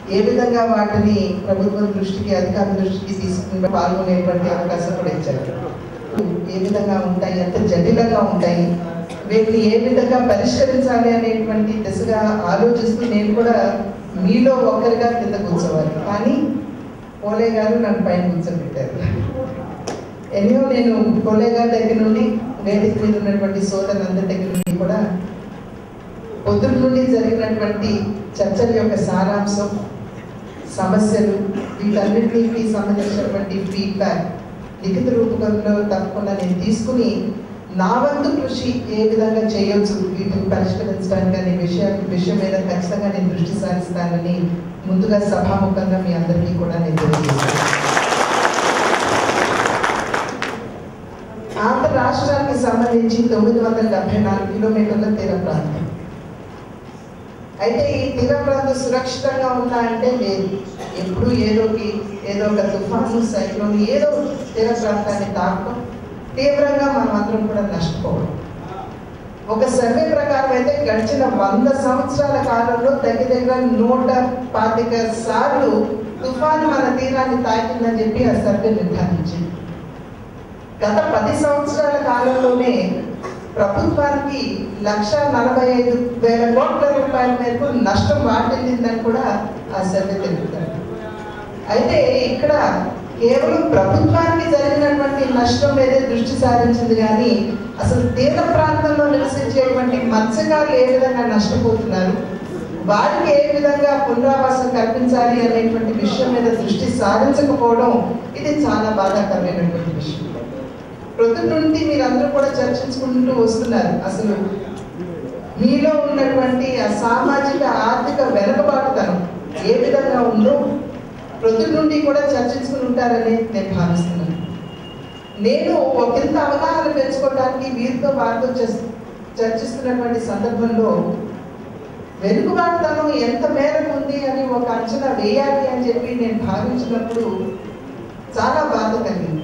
ఏ విధంగా వాటిని ప్రభుత్వం దృష్టికి అధికారుల దృష్టికి తీసుకుని పాల్గొనేటువంటి అవకాశం కూడా ఇచ్చారు ఏ విధంగా ఉంటాయి ఎంత జటిలంగా ఉంటాయి వీటిని ఏ విధంగా పరిష్కరించాలి అనేటువంటి దిశగా ఆలోచిస్తూ నేను కూడా మీలో ఒకరిగా కింద కూర్చోవాలి కానీ పోలే గారు నన్ను పైన కూర్చోబెట్టారు ఎన్నో నేను పోలే గారి దగ్గర నుండి వేదిక మీద ఉన్నటువంటి సోదరులందరి దగ్గర నుండి కూడా పొద్దున్న నుండి జరిగినటువంటి చర్చల యొక్క సారాంశం సమస్యలు వీటన్నిటికి సంబంధించినటువంటి ఫీడ్బ్యాక్ లిఖిత రూపకంలో తప్పకుండా నేను తీసుకుని నా వంతు కృషి ఏ విధంగా చేయొచ్చు వీటిని పరిష్కరించడానికి అనే విషయం విషయం మీద ఖచ్చితంగా నేను దృష్టి సారిస్తానని ముందుగా సభాముఖంగా మీ అందరికీ కూడా నేను తెలియజేస్తాను ఆంధ్ర రాష్ట్రానికి సంబంధించి తొమ్మిది వందల డెబ్బై నాలుగు కిలోమీటర్ల తీర ప్రాంతం అయితే ఈ తీర ప్రాంతం సురక్షితంగా ఉందా అంటే లేదు ఎప్పుడు ఏదోకి ఏదో ఒక తుఫాను సైక్లోన్ ఏదో తీర ప్రాంతాన్ని తాకడం తీవ్రంగా మనం అందరం కూడా నష్టపోవడం ఒక సర్వే ప్రకారం అయితే గడిచిన వంద సంవత్సరాల కాలంలో దగ్గర దగ్గర నూట పాతిక సార్లు తుఫాను మన తీరాన్ని తాకిందని చెప్పి ఆ సర్వే నిర్ధారించింది గత పది సంవత్సరాల కాలంలోనే ప్రభుత్వానికి లక్ష నలభై ఐదు వేల కోట్ల రూపాయల మేరకు నష్టం వాటిల్లిందని కూడా ఆ సర్వే తెలుపుతారు అయితే ఇక్కడ కేవలం ప్రభుత్వానికి జరిగినటువంటి నష్టం మీదే దృష్టి సారించింది కానీ అసలు తీర ప్రాంతంలో నివసించేటువంటి మత్స్యకారులు ఏ విధంగా నష్టపోతున్నారు వారికి ఏ విధంగా పునరావాసం కల్పించాలి అనేటువంటి విషయం మీద దృష్టి సారించకపోవడం ఇది చాలా బాధాకరమైనటువంటి విషయం ప్రొద్దు నుండి మీరందరూ కూడా చర్చించుకుంటూ వస్తున్నారు అసలు మీలో ఉన్నటువంటి ఆ సామాజిక ఆర్థిక వెనుకబాటుతనం ఏ విధంగా ఉందో ప్రొద్దు నుండి కూడా చర్చించుకుని ఉంటారని నేను భావిస్తున్నాను నేను ఒకంత అవగాహన పెంచుకోవడానికి వీరితో వారితో చర్చ- చర్చిస్తున్నటువంటి సందర్భంలో వెనుకబాటుతనం ఎంత మేరకు ఉంది అని ఒక అంచనా వేయాలి అని చెప్పి నేను భావించినప్పుడు చాలా బాధ కలిగింది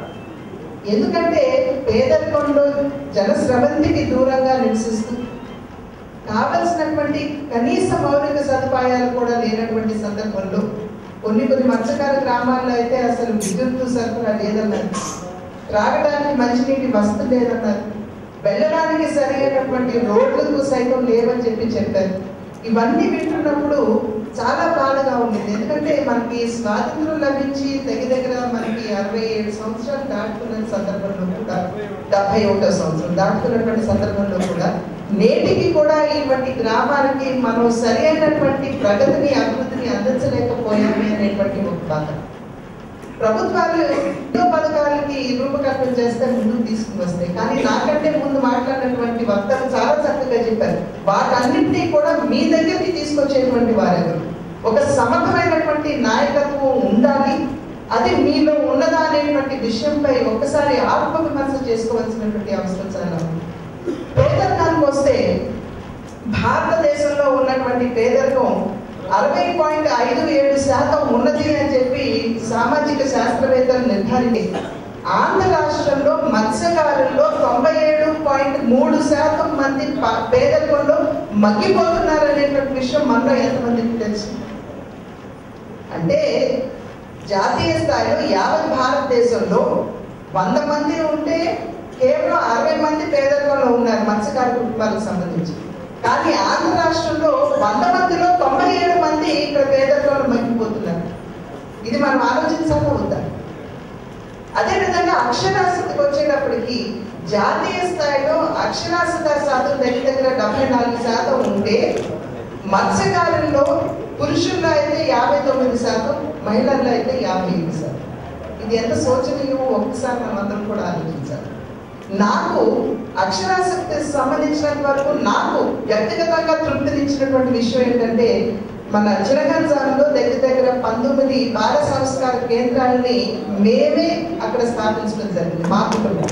ఎందుకంటే పేదరికంలో జనస్రవంతికి దూరంగా నివసిస్తూ కావలసినటువంటి కనీస మౌలిక సదుపాయాలు కూడా లేనటువంటి సందర్భంలో కొన్ని కొన్ని మత్స్యకార గ్రామాల్లో అయితే అసలు విద్యుత్ సరఫరా లేదన్నారు త్రాగడానికి మంచినీటి వసతి లేదన్నారు వెళ్ళడానికి సరైనటువంటి రోడ్లకు సైతం లేవని చెప్పి చెప్పారు ఇవన్నీ వింటున్నప్పుడు చాలా బాధగా ఉండేది ఎందుకంటే మనకి స్వాతంత్రం లభించి దగ్గర దగ్గర మనకి అరవై ఏడు సంవత్సరాలు దాటుతున్న సందర్భంలో కూడా డెబ్బై ఒకటో సంవత్సరం దాటుతున్నటువంటి సందర్భంలో కూడా నేటికి కూడా ఇటువంటి గ్రామాలకి మనం సరైనటువంటి ప్రగతిని అభివృద్ధిని అందించలేకపోయామే అనేటువంటి ఒక బాధ ప్రభుత్వాలు ఎన్నో పథకాలకి రూపకల్పన చేస్తే ముందుకు తీసుకుని వస్తాయి కానీ నాకంటే ముందు మాట్లాడినటువంటి వక్తలు చాలా చక్కగా చెప్పారు వాటన్నింటినీ కూడా మీ దగ్గరికి తీసుకొచ్చేటువంటి వారెవరు ఒక సమర్థమైనటువంటి నాయకత్వం ఉండాలి అది మీలో ఉన్నదా అనేటువంటి విషయంపై ఒక్కసారి ఆత్మ విమర్శ చేసుకోవాల్సినటువంటి అవసరం చాలా ఉంది పేదరికానికి వస్తే భారతదేశంలో ఉన్నటువంటి పేదరికం అరవై పాయింట్ ఐదు ఏడు శాతం ఉన్నది అని చెప్పి సామాజిక శాస్త్రవేత్తలు నిర్ధారించారు ఆంధ్ర రాష్ట్రంలో మత్స్యకారుల్లో తొంభై ఏడు పాయింట్ మూడు శాతం మంది ప- పేదరికంలో మగ్గిపోతున్నారు అనేటువంటి విషయం మనలో ఎంతమందికి తెలుసు అంటే జాతీయ స్థాయిలో యావత్ భారతదేశంలో వంద మంది ఉంటే కేవలం అరవై మంది పేదరికంలో ఉన్నారు మత్స్యకార కుటుంబాలకు సంబంధించి కానీ ఆంధ్ర రాష్ట్రంలో వంద మందిలో తొంభై ఏడు మంది ఇక్కడ పేదరికంలో మగ్గిపోతున్నారు ఇది మనం ఆలోచించాలా వద్దా అదేవిధంగా అక్షరాస్యతకు వచ్చేటప్పటికి జాతీయ స్థాయిలో అక్షరాస్యత శాతం దగ్గర దగ్గర డెబ్బై నాలుగు శాతం ఉంటే మత్స్యకారుల్లో పురుషుల్లో అయితే యాభై తొమ్మిది శాతం మహిళల్లో అయితే యాభై ఎనిమిది శాతం ఇది ఎంత శోచనీయమో ఒక్కసారి మనం అందరం కూడా ఆలోచించాలి నాకు అక్షరాస్యతకి సంబంధించినంత వరకు నాకు వ్యక్తిగతంగా తృప్తినిచ్చినటువంటి విషయం ఏంటంటే మన చిరగంజాంలో దగ్గర దగ్గర పంతొమ్మిది బాల సంస్కార కేంద్రాలని మేమే అక్కడ స్థాపించడం జరిగింది మా కుటుంబం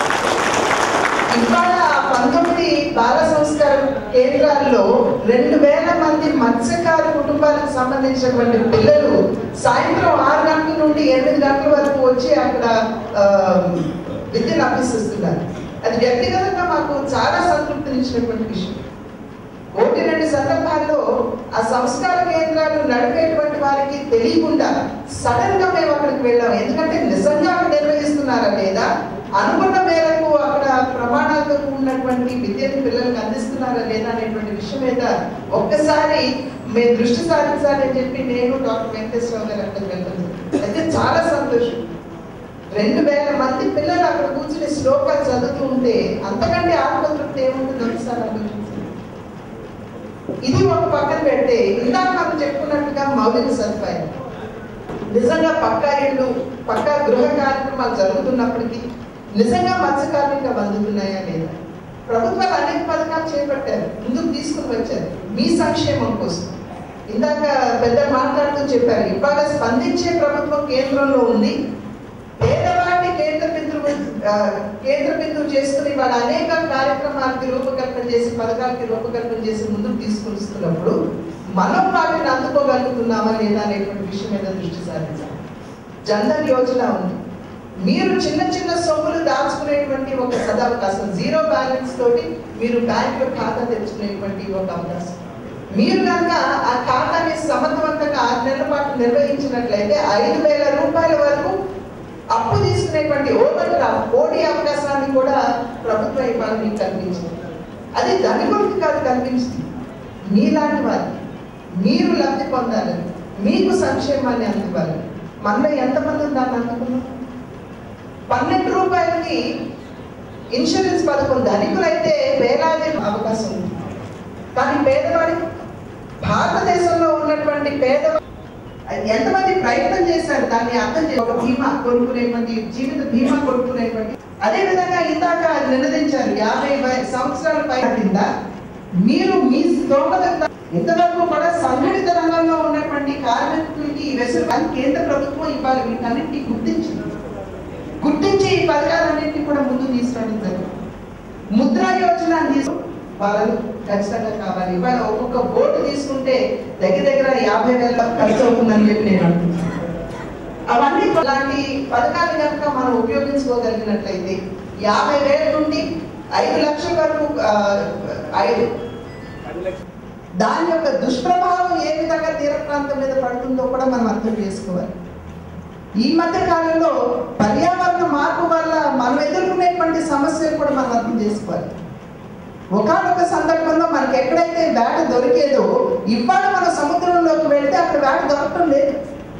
ఇవాళ ఆ పంతొమ్మిది బాల సంస్కార కేంద్రాల్లో రెండు వేల మంది మత్స్యకార కుటుంబాలకు సంబంధించినటువంటి పిల్లలు సాయంత్రం ఆరు గంటల నుండి ఎనిమిది గంటల వరకు వచ్చి అక్కడ ఆ, విద్యను అభ్యసిస్తున్నారు అది వ్యక్తిగతంగా మాకు చాలా సంతృప్తినిచ్చినటువంటి విషయం ఒకటి రెండు సందర్భాల్లో ఆ సంస్కార కేంద్రాలు నడిపేటువంటి వారికి తెలియకుండా సడన్ గా మేము అక్కడికి వెళ్ళాం ఎందుకంటే నిజంగా అక్కడ నిర్వహిస్తున్నారా లేదా అనుకున్న మేరకు అక్కడ ప్రమాణాలతో కూడినటువంటి విద్యను పిల్లలకు అందిస్తున్నారా లేదా అనేటువంటి విషయం మీద ఒక్కసారి మేము దృష్టి సారించాలని చెప్పి నేను డాక్టర్ వెంకటేశ్వరరావు గారు అక్కడికి వెళ్తాను అయితే చాలా సంతోషం రెండు వేల మంది పిల్లలు అక్కడ కూర్చుని శ్లోకాలు చదువుతూ ఉంటే అంతకంటే ఆత్మతృప్తి ఏముంటుంది ఒకసారి ఆలోచించండి ఇది ఒక పక్కన పెడితే ఇందాక మనం చెప్పుకున్నట్టుగా మౌలిక సదుపాయం నిజంగా పక్కా ఇళ్ళు పక్కా గృహ కార్యక్రమాలు జరుగుతున్నప్పటికీ నిజంగా మత్స్యకారులుగా అందుతున్నాయా లేదా ప్రభుత్వాలు అనేక పథకాలు చేపట్టారు ముందుకు తీసుకుని వచ్చారు మీ సంక్షేమం కోసం ఇందాక పెద్ద మాట్లాడుతూ చెప్పారు ఇవాళ స్పందించే ప్రభుత్వం కేంద్రంలో ఉంది పేదవాడిని కేంద్ర బిందువు ఆ, కేంద్ర బిందువు చేసుకుని వాళ్ళ అనేక కార్యక్రమాలకి రూపకల్పన చేసి పథకాలకి రూపకల్పన చేసి ముందుకు తీసుకొస్తున్నప్పుడు మనం వాటిని అందుకోగలుగుతున్నామా లేదా అనేటువంటి విషయం మీద దృష్టి సారించాలి జన్ధన్ యోజన ఉంది మీరు చిన్న చిన్న సొమ్ములు దాచుకునేటువంటి ఒక సదవకాశం జీరో బ్యాలెన్స్ తోటి మీరు బ్యాంకులో ఖాతా తెచ్చుకునేటువంటి ఒక అవకాశం మీరు కనుక ఆ ఖాతాని సమర్థవంతంగా ఆరు నెలల పాటు నిర్వహించినట్లయితే ఐదు వేల రూపాయల వరకు అప్పు తీసుకునేటువంటి ఓవర్ ఓడి అవకాశాన్ని కూడా ప్రభుత్వం ఇవాళ మీకు కల్పించింది అది ధనికులకి కాదు కల్పించింది మీలాంటి వారికి మీరు లబ్ధి పొందాలని మీకు సంక్షేమాన్ని అందివ్వాలి మనలో ఎంతమంది దాన్ని అందుకున్నాం పన్నెండు రూపాయలకి ఇన్సూరెన్స్ పథకం ధనికులైతే వేలాది అవకాశం ఉంది కానీ పేదవాడి భారతదేశంలో ఉన్నటువంటి పేదవాడి ఎంతమంది ప్రయత్నం చేశారు దాన్ని అర్థం చేసి ఒక బీమా కొనుక్కునేటువంటి జీవిత బీమా కొనుక్కునేటువంటి అదే విధంగా ఇందాక నినదించారు యాభై వయ- సంవత్సరాల పై కింద మీరు మీ స్తోమత ఇంతవరకు కూడా సంఘటిత రంగంలో ఉన్నటువంటి కార్మికులకి ఈ వెసులు కేంద్ర ప్రభుత్వం ఇవాళ వీటన్నింటినీ గుర్తించింది గుర్తించి ఈ పథకాలన్నింటినీ కూడా ముందు తీసుకురావడం జరిగింది ముద్రా యోజన అని తీసు వాళ్ళు ఖచ్చితంగా కావాలి ఇవాళ ఒక్కొక్క బోటు తీసుకుంటే దగ్గర దగ్గర యాభై వేల ఖర్చు అవుతుందని చెప్పి నేను అనుకుంటున్నాను అవన్నీ అలాంటి పథకాలు కనుక మనం ఉపయోగించుకోగలిగినట్లయితే యాభై వేల నుండి ఐదు లక్షల వరకు ఆ, ఐదు దాని యొక్క దుష్ప్రభావం ఏ విధంగా తీర ప్రాంతం మీద పడుతుందో కూడా మనం అర్థం చేసుకోవాలి ఈ మధ్య కాలంలో పర్యావరణ మార్పు వల్ల మనం ఎదుర్కొనేటువంటి సమస్యలు కూడా మనం అర్థం చేసుకోవాలి ఒకనొక సందర్భంలో మనకి ఎక్కడైతే వేట దొరికేదో ఇవాళ మన సముద్రంలోకి వెళ్తే అక్కడ వేట దొరకడం లేదు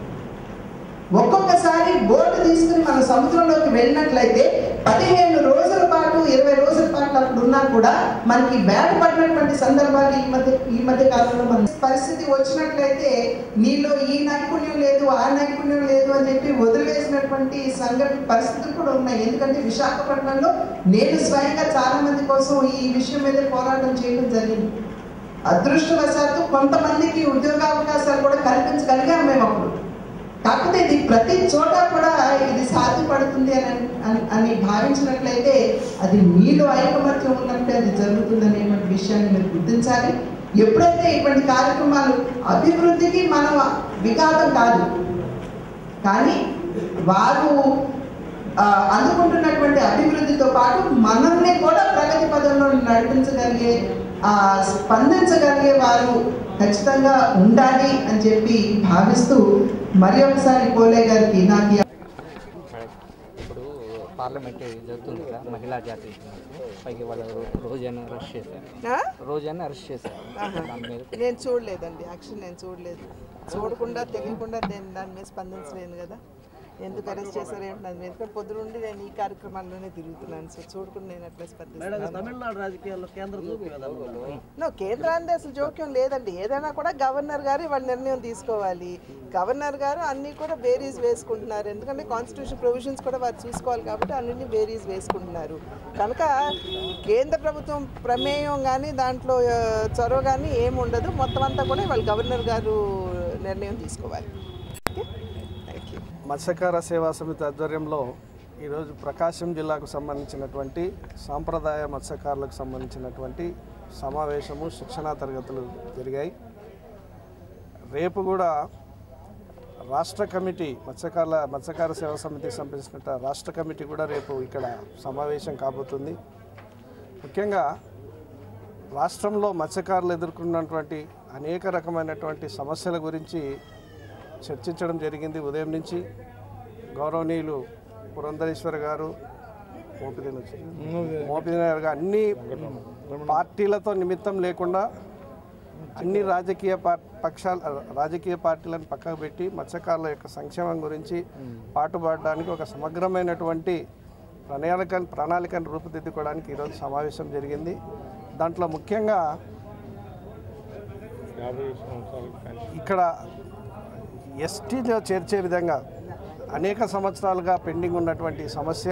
ఒక్కొక్కసారి బోటు తీసుకుని మన సముద్రంలోకి వెళ్ళినట్లయితే పదిహేను రోజుల పాటు ఇరవై రోజుల పాటు అక్కడ ఉన్నా కూడా మనకి వేట పడినటువంటి సందర్భాలు ఈ మధ్య ఈ మధ్య కాలంలో మన పరిస్థితి వచ్చినట్లయితే నీలో ఈ నైపుణ్యం లేదు ఆ నైపుణ్యం లేదు అని చెప్పి వదిలివేసినటువంటి సంఘటన పరిస్థితులు కూడా ఉన్నాయి ఎందుకంటే విశాఖపట్నంలో నేను స్వయంగా చాలా మంది కోసం ఈ విషయం మీద పోరాటం చేయడం జరిగింది అదృష్టవశాత్తు కొంతమందికి ఉద్యోగావకాశాలు కూడా కల్పించగలిగాం మేము అప్పుడు కాకపోతే ఇది ప్రతి చోట కూడా ఇది సాధ్యపడుతుంది అని అని- అని భావించినట్లయితే అది మీలో ఐకమత్యం ఉన్నట్టే అది జరుగుతుంది అనేటువంటి విషయాన్ని మీరు గుర్తించాలి ఎప్పుడైతే ఇటువంటి కార్యక్రమాలు అభివృద్ధికి మనం విఘాతం కాదు కానీ వారు ఆ, అందుకుంటున్నటువంటి అభివృద్ధితో పాటు మనల్ని కూడా ప్రగతి పదంలో నడిపించగలిగే ఆ, స్పందించగలిగే వారు ఖచ్చితంగా ఉండాలి అని చెప్పి భావిస్తూ మరి ఒకసారి కోలే గారికి నాకు ఈ ఇప్పుడు పార్లమెంట్ జరుగుతుంది కదా మహిళా జాతీయ పైకి వాళ్ళు రోజాను అరెస్ట్ చేశారు ఆ? రోజాను అరెస్ట్ చేశారు ఆహా. దాని మీద నేను చూడలేదండి యాక్షన్ నేను చూడలేదు చూడకుండా తెలియకుండా నేను దాని మీద స్పందించలేను కదా ఎందుకు అరెస్ట్ చేశారు ఏంటి దాని మీద ఎందుకంటే పొద్దునుండి నేను ఈ కార్యక్రమాల్లోనే తిరుగుతున్నాను సో చూడకుండా నేను అట్లా స్పందిస్తాను తమిళనాడు రాజకీయాల్లో కేంద్ర జోక్యం కదా నో కేంద్రాన్ని అసలు జోక్యం లేదండి ఏదైనా కూడా గవర్నర్ గారు వాళ్ళ నిర్ణయం తీసుకోవాలి గవర్నర్ గారు అన్నీ కూడా బేరీస్ వేసుకుంటున్నారు ఎందుకంటే కాన్స్టిట్యూషన్ ప్రొవిజన్స్ కూడా వారు చూసుకోవాలి కాబట్టి అన్నింటినీ బేరీస్ వేసుకుంటున్నారు కనుక కేంద్ర ప్రభుత్వం ప్రమేయం కానీ దాంట్లో ఆ, చొరవ కానీ ఏమి ఉండదు మొత్తం అంతా కూడా వాళ్ళ గవర్నర్ గారు నిర్ణయం తీసుకోవాలి ఓకే థ్యాంక్ యూ మత్స్యకార సేవా సమితి ఆధ్వర్యంలో ఈరోజు ప్రకాశం జిల్లాకు సంబంధించినటువంటి సాంప్రదాయ మత్స్యకారులకు సంబంధించినటువంటి సమావేశము శిక్షణా తరగతులు జరిగాయి రేపు కూడా రాష్ట్ర కమిటీ మత్స్యకారుల మత్స్యకార సేవా సమితికి సంబంధించిన రాష్ట్ర కమిటీ కూడా రేపు ఇక్కడ సమావేశం కాబోతుంది ముఖ్యంగా రాష్ట్రంలో మత్స్యకారులు ఎదుర్కొన్నటువంటి అనేక రకమైనటువంటి సమస్యల గురించి చర్చించడం జరిగింది ఉదయం నుంచి గౌరవనీయులు పురంధరేశ్వర్ గారు మోపిదేని వచ్చి మోపిదేని గారు అన్ని పార్టీలతో నిమిత్తం లేకుండా అన్ని రాజకీయ పా- పక్షాల రాజకీయ పార్టీలను పక్కకు పెట్టి మత్స్యకారుల యొక్క సంక్షేమం గురించి పాటుపడడానికి ఒక సమగ్రమైనటువంటి ప్రణాళిక ప్రణాళికను రూపుదిద్దుకోవడానికి ఈరోజు సమావేశం జరిగింది దాంట్లో ముఖ్యంగా ఇక్కడ ఎస్టీలో చేర్చే విధంగా అనేక సంవత్సరాలుగా పెండింగ్ ఉన్నటువంటి సమస్య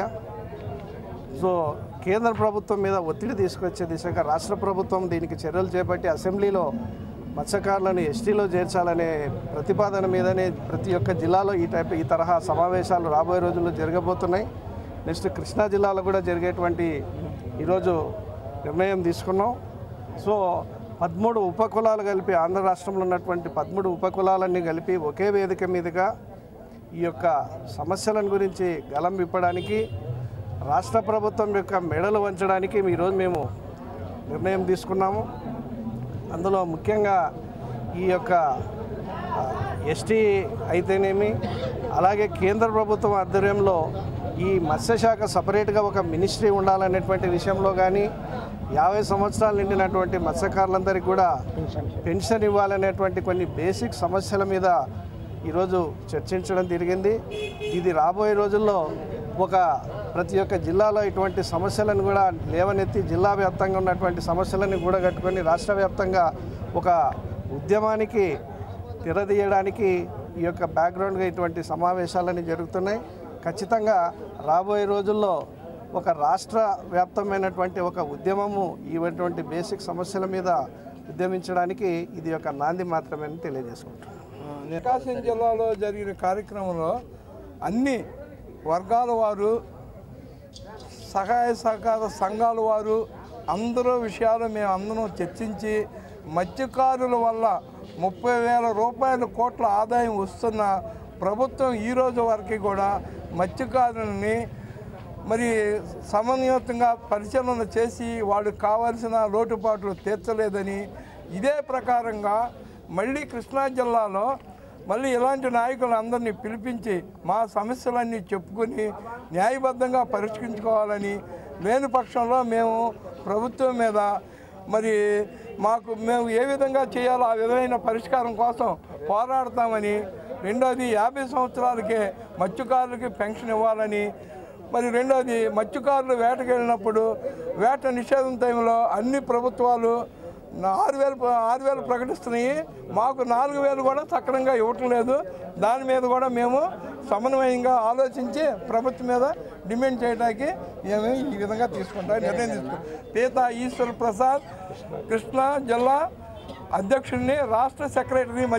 సో కేంద్ర ప్రభుత్వం మీద ఒత్తిడి తీసుకొచ్చే దిశగా రాష్ట్ర ప్రభుత్వం దీనికి చర్యలు చేపట్టి అసెంబ్లీలో మత్స్యకారులను ఎస్టీలో చేర్చాలనే ప్రతిపాదన మీదనే ప్రతి ఒక్క జిల్లాలో ఈ టైప్ ఈ తరహా సమావేశాలు రాబోయే రోజుల్లో జరగబోతున్నాయి నెక్స్ట్ కృష్ణా జిల్లాలో కూడా జరిగేటువంటి ఈరోజు నిర్ణయం తీసుకున్నాం సో పదమూడు ఉపకులాలు కలిపి ఆంధ్ర రాష్ట్రంలో ఉన్నటువంటి పదమూడు ఉపకులాలన్నీ కలిపి ఒకే వేదిక మీదుగా ఈ యొక్క సమస్యలను గురించి గలం విప్పడానికి రాష్ట్ర ప్రభుత్వం యొక్క మెడలు వంచడానికి ఈరోజు మేము నిర్ణయం తీసుకున్నాము అందులో ముఖ్యంగా ఈ యొక్క ఎస్టీ అయితేనేమి అలాగే కేంద్ర ప్రభుత్వం ఆధ్వర్యంలో ఈ మత్స్యశాఖ సపరేట్గా ఒక మినిస్ట్రీ ఉండాలనేటువంటి విషయంలో కానీ యాభై సంవత్సరాలు నిండినటువంటి మత్స్యకారులందరికీ కూడా పెన్షన్ ఇవ్వాలనేటువంటి కొన్ని బేసిక్ సమస్యల మీద ఈరోజు చర్చించడం జరిగింది ఇది రాబోయే రోజుల్లో ఒక ప్రతి ఒక్క జిల్లాలో ఇటువంటి సమస్యలను కూడా లేవనెత్తి జిల్లా వ్యాప్తంగా ఉన్నటువంటి సమస్యలను కూడా కట్టుకొని రాష్ట్ర వ్యాప్తంగా ఒక ఉద్యమానికి తెరదీయడానికి ఈ యొక్క బ్యాక్గ్రౌండ్గా ఇటువంటి సమావేశాలన్నీ జరుగుతున్నాయి ఖచ్చితంగా రాబోయే రోజుల్లో ఒక రాష్ట్ర వ్యాప్తమైనటువంటి ఒక ఉద్యమము ఇటువంటి బేసిక్ సమస్యల మీద ఉద్యమించడానికి ఇది ఒక నాంది మాత్రమే అని తెలియజేసుకుంటున్నాను ప్రకాశం జిల్లాలో జరిగిన కార్యక్రమంలో అన్ని వర్గాల వారు సహాయ సహకార సంఘాల వారు అందరూ విషయాలు మేము అందరం చర్చించి మత్స్యకారుల వల్ల ముప్పై వేల రూపాయల కోట్ల ఆదాయం వస్తున్న ప్రభుత్వం ఈ రోజు వరకు కూడా మత్స్యకారులని మరి సమన్వయంగా పరిశీలన చేసి వాళ్ళకి కావాల్సిన లోటుపాట్లు తీర్చలేదని ఇదే ప్రకారంగా మళ్ళీ కృష్ణా జిల్లాలో మళ్ళీ ఇలాంటి నాయకులు అందరినీ పిలిపించి మా సమస్యలన్నీ చెప్పుకొని న్యాయబద్ధంగా పరిష్కరించుకోవాలని లేని పక్షంలో మేము ప్రభుత్వం మీద మరి మాకు మేము ఏ విధంగా చేయాలో ఆ విధమైన పరిష్కారం కోసం పోరాడతామని రెండోది యాభై సంవత్సరాలకే మత్స్యకారులకి పెన్షన్ ఇవ్వాలని మరి రెండోది మత్స్యకారులు వేటకు వెళ్ళినప్పుడు వేట నిషేధం టైంలో అన్ని ప్రభుత్వాలు నా ఆరు వేలు ఆరు వేలు ప్రకటిస్తున్నాయి మాకు నాలుగు వేలు కూడా సక్రమంగా ఇవ్వటం లేదు దాని మీద కూడా మేము సమన్వయంగా ఆలోచించి ప్రభుత్వం మీద డిమాండ్ చేయడానికి మేము ఈ విధంగా తీసుకుంటాం నిర్ణయం తీసుకుంటాం పీతా ఈశ్వర్ ప్రసాద్ కృష్ణా జిల్లా అధ్యక్షుడిని రాష్ట్ర సెక్రటరీ